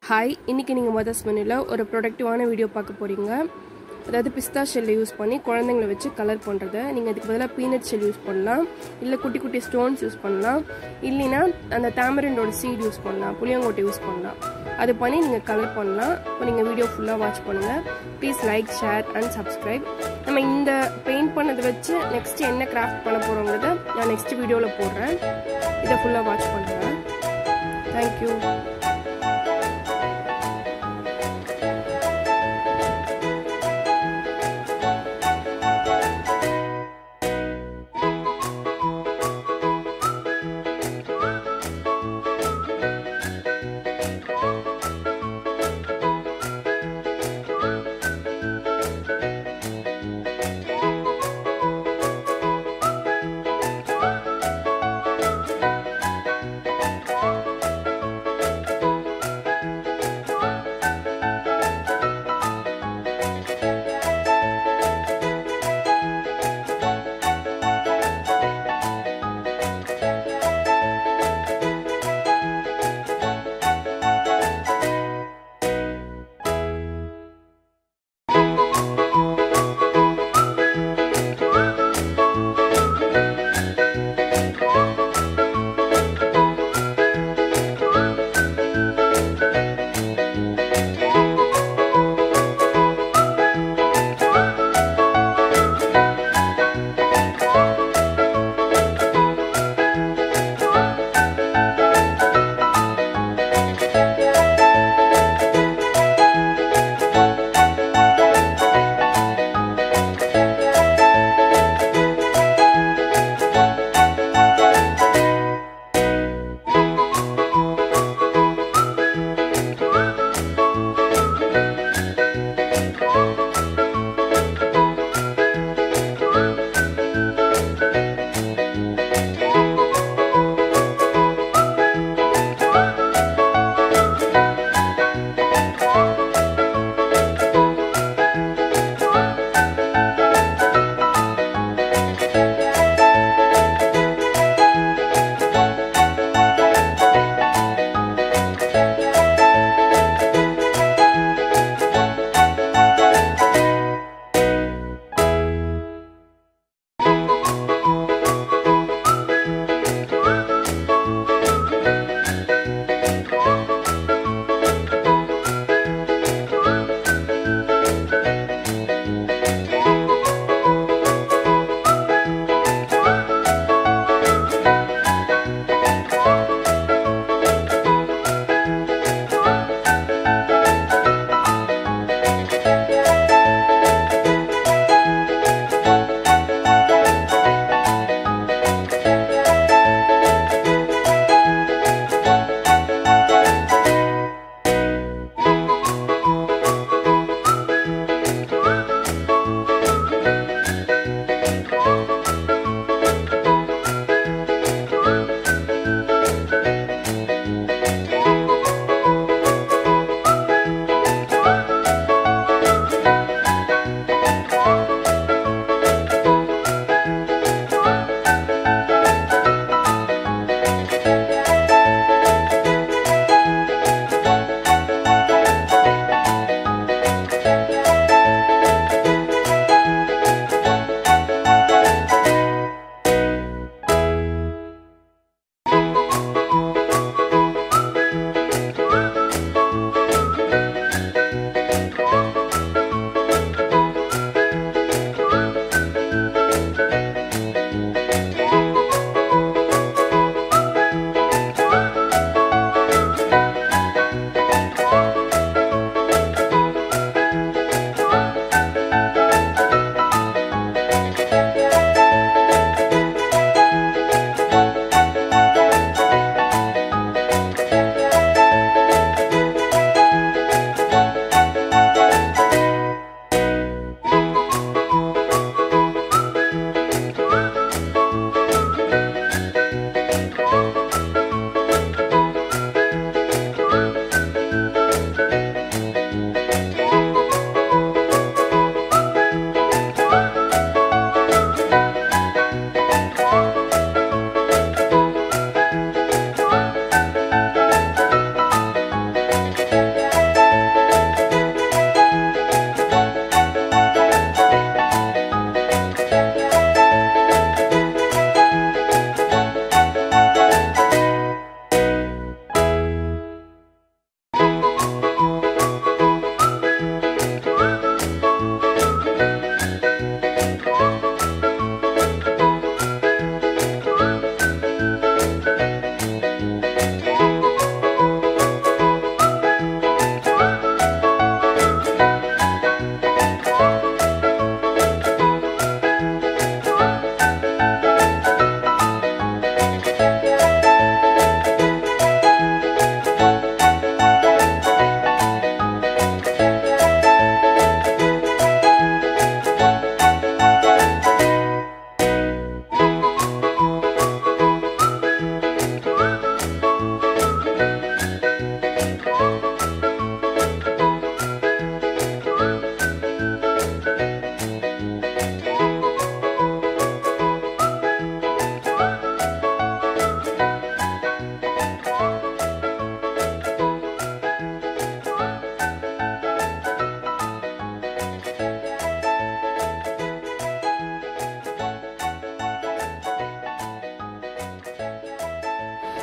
hi இன்றைக்கி நீங்கள் mothers மெனுவில் ஒரு ப்ரொடக்டிவான வீடியோ பார்க்க போகிறீங்க அதாவது பிஸ்தா ஷெல்லை யூஸ் பண்ணி குழந்தைங்களை வச்சு கலர் பண்ணுறது நீங்கள் அதுக்கு பதிலாக பீனட் ஷெல் யூஸ் பண்ணலாம் இல்லை குட்டி குட்டி ஸ்டோன்ஸ் யூஸ் பண்ணலாம் இல்லைன்னா அந்த தாமரண்டோட சீட் யூஸ் பண்ணலாம் புளியங்கோட்டை யூஸ் பண்ணலாம் அது பண்ணி நீங்கள் கலர் பண்ணலாம் இப்போ நீங்கள் வீடியோ ஃபுல்லாக வாட்ச் பண்ணுங்கள் please like share and subscribe நம்ம இந்த பெயிண்ட் பண்ணதை வச்சு நெக்ஸ்ட் என்ன கிராஃப்ட் பண்ண போகிறோங்கிறத நான் நெக்ஸ்ட் வீடியோவில் போடுறேன் இதை ஃபுல்லாக வாட்ச் பண்ணுங்கள் தேங்க்யூ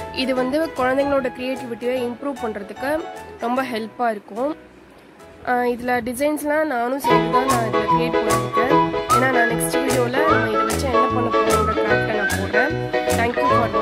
இது வந்து குழந்தைங்களோட க்ரியேட்டிவிட்டியை இம்ப்ரூவ் பண்ணுறதுக்கு ரொம்ப ஹெல்ப்பாக இருக்கும் இதில் டிசைன்ஸ்லாம் நானும் சேர்த்து தான் நான் இதில் க்ரியேட் பண்ணியிருக்கேன் ஏன்னா நான் நெக்ஸ்ட் வீடியோவில் நம்ம இதை வச்சு என்ன பண்ண போகிறோன்ற கிராஃப்டை நான் போடுறேன் தேங்க்யூ ஃபார்